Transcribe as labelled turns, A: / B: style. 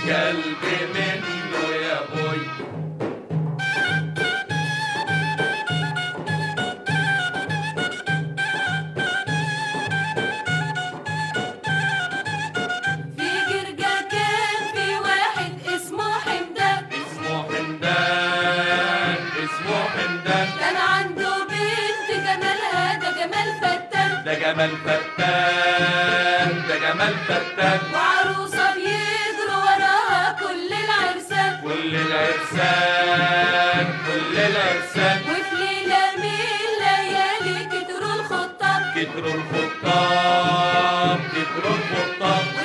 A: القلب منه يا بوي
B: في جرجا كان في واحد اسمه حمدان
A: اسمه حمدان اسمه حمدان
B: كان عنده بنت جمالها ده جمال فتان
A: ده جمال فتان ده جمال فتان
B: وعروسة بيجروا وراها كل العرسان
A: كل العرسان كل العرسان
B: وفي ليلة من الليالي كتروا الخطاب
A: كتروا الخطاب كتروا الخطاب